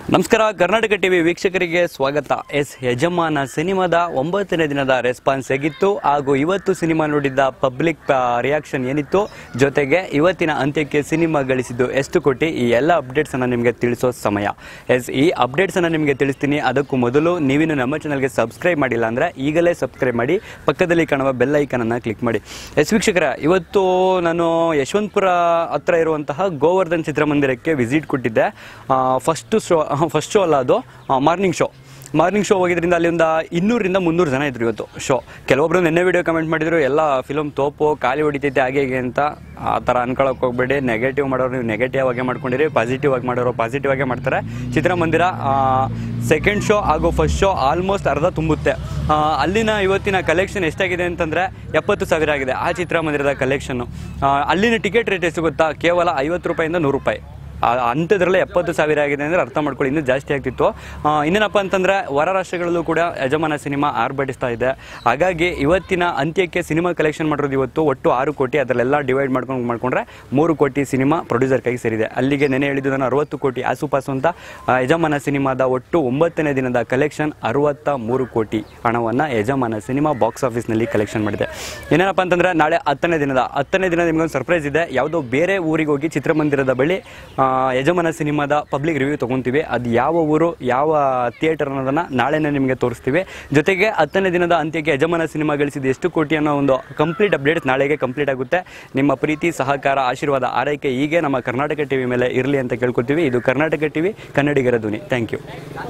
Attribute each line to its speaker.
Speaker 1: ನಮಸ್ಕಾರ ಕರ್ನಾಟಕ ಟಿವಿ ವೀಕ್ಷಕರಿಗೆ ಸ್ವಾಗತ ಎಸ್ ಯಜಮಾನ ಸಿನಿಮಾದ ಒಂಬತ್ತನೇ ದಿನದ ರೆಸ್ಪಾನ್ಸ್ ಹೇಗಿತ್ತು ಹಾಗೂ ಇವತ್ತು ಸಿನಿಮಾ ನೋಡಿದ್ದ ಪಬ್ಲಿಕ್ ರಿಯಾಕ್ಷನ್ ಏನಿತ್ತು ಜೊತೆಗೆ ಇವತ್ತಿನ ಅಂತ್ಯಕ್ಕೆ ಸಿನಿಮಾ ಗಳಿಸಿದ್ದು ಎಷ್ಟು ಕೋಟಿ ಈ ಎಲ್ಲ ಅಪ್ಡೇಟ್ಸ್ ಅನ್ನ ನಿಮಗೆ ತಿಳಿಸೋ ಸಮಯ ಎಸ್ ಈ ಅಪ್ಡೇಟ್ಸ್ ಅನ್ನ ನಿಮಗೆ ತಿಳಿಸ್ತೀನಿ ಅದಕ್ಕೂ ಮೊದಲು ನೀವಿನ್ನು ನಮ್ಮ ಚಾನಲ್ಗೆ ಸಬ್ಸ್ಕ್ರೈಬ್ ಮಾಡಿಲ್ಲ ಅಂದ್ರೆ ಈಗಲೇ ಸಬ್ಸ್ಕ್ರೈಬ್ ಮಾಡಿ ಪಕ್ಕದಲ್ಲಿ ಕಾಣುವ ಬೆಲ್ ಐಕನ್ ಅನ್ನ ಕ್ಲಿಕ್ ಮಾಡಿ ಎಸ್ ವೀಕ್ಷಕರ ಇವತ್ತು ನಾನು ಯಶವಂತಪುರ ಹತ್ರ ಇರುವಂತಹ ಗೋವರ್ಧನ್ ಚಿತ್ರಮಂದಿರಕ್ಕೆ ವಿಸಿಟ್ ಕೊಟ್ಟಿದ್ದೆ ಫಸ್ಟ್ ಶೋ ಫಸ್ಟ್ ಶೋ ಅಲ್ಲ ಅದು ಮಾರ್ನಿಂಗ್ ಶೋ ಮಾರ್ನಿಂಗ್ ಶೋ ಹೋಗಿದ್ರಿಂದ ಅಲ್ಲಿ ಒಂದು ಇನ್ನೂರಿಂದ ಮುನ್ನೂರು ಜನ ಇದ್ರು ಇವತ್ತು ಶೋ ಕೆಲವೊಬ್ರು ನಿನ್ನೆ ವಿಡಿಯೋ ಕಮೆಂಟ್ ಮಾಡಿದ್ರು ಎಲ್ಲ ಫಿಲಮ್ ತೋಪು ಖಾಲಿ ಹೊಡಿತೈತೆ ಹಾಗೆ ಹೀಗೆ ಅಂತ ಆ ಥರ ಅನ್ಕೊಳಕ್ಕೆ ಹೋಗ್ಬೇಡಿ ನೆಗೆಟಿವ್ ಮಾಡೋರು ನೀವು ನೆಗೆಟಿವ್ ಆಗಿ ಮಾಡ್ಕೊಂಡಿರಿ ಪಾಸಿಟಿವ್ ಆಗಿ ಮಾಡೋರು ಪಾಸಿಟಿವ್ ಆಗೇ ಮಾಡ್ತಾರೆ ಚಿತ್ರಮಂದಿರ ಸೆಕೆಂಡ್ ಶೋ ಹಾಗೂ ಫಸ್ಟ್ ಶೋ ಆಲ್ಮೋಸ್ಟ್ ಅರ್ಧ ತುಂಬುತ್ತೆ ಆ, ಅಲ್ಲಿನ ಇವತ್ತಿನ ಕಲೆಕ್ಷನ್ ಎಷ್ಟಾಗಿದೆ ಅಂತಂದರೆ ಎಪ್ಪತ್ತು ಸಾವಿರ ಆಗಿದೆ ಆ ಚಿತ್ರಮಂದಿರದ ಕಲೆಕ್ಷನ್ನು ಅಲ್ಲಿನ ಟಿಕೆಟ್ ರೇಟ್ ಎಷ್ಟು ಗೊತ್ತಾ ಕೇವಲ ಐವತ್ತು ರೂಪಾಯಿಂದ ನೂರು ರೂಪಾಯಿ ಆ ಅಂಥದ್ರಲ್ಲೇ ಎಪ್ಪತ್ತು ಸಾವಿರ ಆಗಿದೆ ಅಂದರೆ ಅರ್ಥ ಮಾಡ್ಕೊಳ್ಳಿ ಇನ್ನೂ ಜಾಸ್ತಿ ಆಗ್ತಿತ್ತು ಆ, ಇನ್ನೇನಪ್ಪ ಅಂತಂದರೆ ಹೊರ ರಾಷ್ಟ್ರಗಳಲ್ಲೂ ಕೂಡ ಯಜಮಾನ ಸಿನಿಮಾ ಆರ್ಭಟಿಸ್ತಾ ಇದೆ ಹಾಗಾಗಿ ಇವತ್ತಿನ ಅಂತ್ಯಕ್ಕೆ ಸಿನಿಮಾ ಕಲೆಕ್ಷನ್ ಮಾಡಿರೋದು ಇವತ್ತು ಒಟ್ಟು ಆರು ಕೋಟಿ ಅದರಲ್ಲೆಲ್ಲ ಡಿವೈಡ್ ಮಾಡ್ಕೊಂಡು ಮಾಡ್ಕೊಂಡ್ರೆ ಮೂರು ಕೋಟಿ ಸಿನಿಮಾ ಪ್ರೊಡ್ಯೂಸರ್ ಕೈಗೆ ಸೇರಿದೆ ಅಲ್ಲಿಗೆ ನೆನೆ ಹೇಳಿದ್ದು ನಾನು ಅರವತ್ತು ಕೋಟಿ ಆಸುಪಾಸು ಅಂತ ಆ, ಯಜಮಾನ ಸಿನಿಮಾದ ಒಟ್ಟು ಒಂಬತ್ತನೇ ದಿನದ ಕಲೆಕ್ಷನ್ ಅರವತ್ತ ಮೂರು ಕೋಟಿ ಹಣವನ್ನು ಯಜಮಾನ ಸಿನಿಮಾ ಬಾಕ್ಸ್ ಆಫೀಸ್ನಲ್ಲಿ ಕಲೆಕ್ಷನ್ ಮಾಡಿದೆ ಏನೇನಪ್ಪ ಅಂತಂದರೆ ನಾಳೆ ಹತ್ತನೇ ದಿನದ ಹತ್ತನೇ ದಿನ ನಿಮಗೊಂದು ಸರ್ಪ್ರೈಸ್ ಇದೆ ಯಾವುದೋ ಬೇರೆ ಊರಿಗೆ ಹೋಗಿ ಚಿತ್ರಮಂದಿರದ ಬಳಿ ಆ, ಯಜಮಾನ ಸಿನಿಮಾದ ಪಬ್ಲಿಕ್ ರಿವ್ಯೂ ತೊಗೊತೀವಿ ಅದು ಯಾವ ಊರು ಯಾವ ಥಿಯೇಟರ್ ಅನ್ನೋದನ್ನು ನಾಳೆನೇ ನಿಮಗೆ ತೋರಿಸ್ತೀವಿ ಜೊತೆಗೆ ಹತ್ತನೇ ದಿನದ ಅಂತ್ಯಕ್ಕೆ ಯಜಮಾನ ಸಿನಿಮಾ ಗಳಿಸಿದ ಎಷ್ಟು ಕೋಟಿ ಅನ್ನೋ ಒಂದು ಕಂಪ್ಲೀಟ್ ಅಪ್ಡೇಟ್ಸ್ ನಾಳೆಗೆ ಕಂಪ್ಲೀಟ್ ಆಗುತ್ತೆ ನಿಮ್ಮ ಪ್ರೀತಿ ಸಹಕಾರ ಆಶೀರ್ವಾದ ಆರೈಕೆ ಹೀಗೆ ನಮ್ಮ ಕರ್ನಾಟಕ ಟಿವಿ ಮೇಲೆ ಇರಲಿ ಅಂತ ಕೇಳ್ಕೊತೀವಿ ಇದು ಕರ್ನಾಟಕ ಟಿವಿ ಕನ್ನಡಿಗರ ಧ್ವನಿ ಥ್ಯಾಂಕ್ ಯು